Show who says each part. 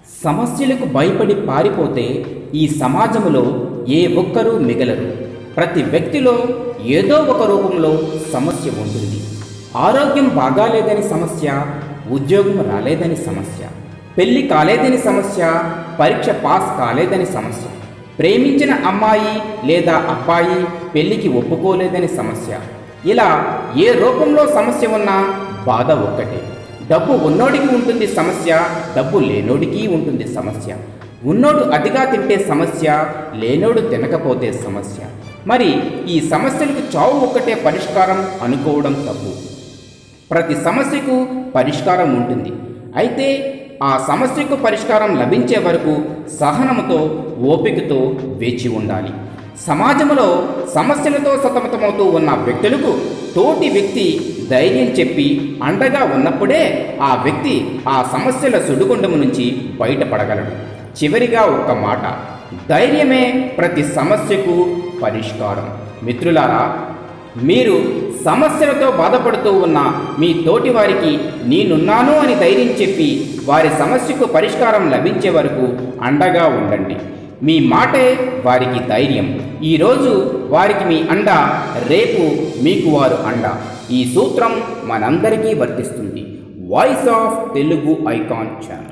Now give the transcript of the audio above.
Speaker 1: సమస్యలకు భయపడి పారిపోతే ఈ సమాజంలో ఏ ఒక్కరూ మిగలరు ప్రతి వ్యక్తిలో ఏదో ఒక రూపంలో సమస్య ఉంటుంది ఆరోగ్యం బాగాలేదని సమస్య ఉద్యోగం రాలేదని సమస్య పెళ్లి కాలేదని సమస్య పరీక్ష పాస్ కాలేదని సమస్య ప్రేమించిన అమ్మాయి లేదా అబ్బాయి పెళ్లికి ఒప్పుకోలేదని సమస్య ఇలా ఏ రూపంలో సమస్య ఉన్నా బాధ ఒక్కటే డబ్బు ఉన్నోడికి ఉంటుంది సమస్య డబ్బు లేనోడికి ఉంటుంది సమస్య ఉన్నోడు అతిగా తింటే సమస్య లేనోడు తినకపోతే సమస్య మరి ఈ సమస్యలకు చావు ఒక్కటే పరిష్కారం అనుకోవడం తప్పు ప్రతి సమస్యకు పరిష్కారం ఉంటుంది అయితే ఆ సమస్యకు పరిష్కారం లభించే వరకు సహనముతో ఓపికతో వేచి ఉండాలి సమాజంలో సమస్యలతో సతమతమవుతూ ఉన్న వ్యక్తులకు తోటి వ్యక్తి ధైర్యం చెప్పి అండగా ఉన్నప్పుడే ఆ వ్యక్తి ఆ సమస్యల సుడిగుండము నుంచి బయటపడగలడు చివరిగా ఒక్క మాట ధైర్యమే ప్రతి సమస్యకు పరిష్కారం మిత్రులారా మీరు సమస్యలతో బాధపడుతూ ఉన్న మీ తోటి వారికి నేనున్నాను అని ధైర్యం చెప్పి వారి సమస్యకు పరిష్కారం లభించే వరకు అండగా ఉండండి మీ మాటే వారికి ధైర్యం ఈరోజు వారికి మీ అండ రేపు మీకు వారు అండ ఈ సూత్రం మనందరికీ వర్తిస్తుంది voice of Telugu icon channel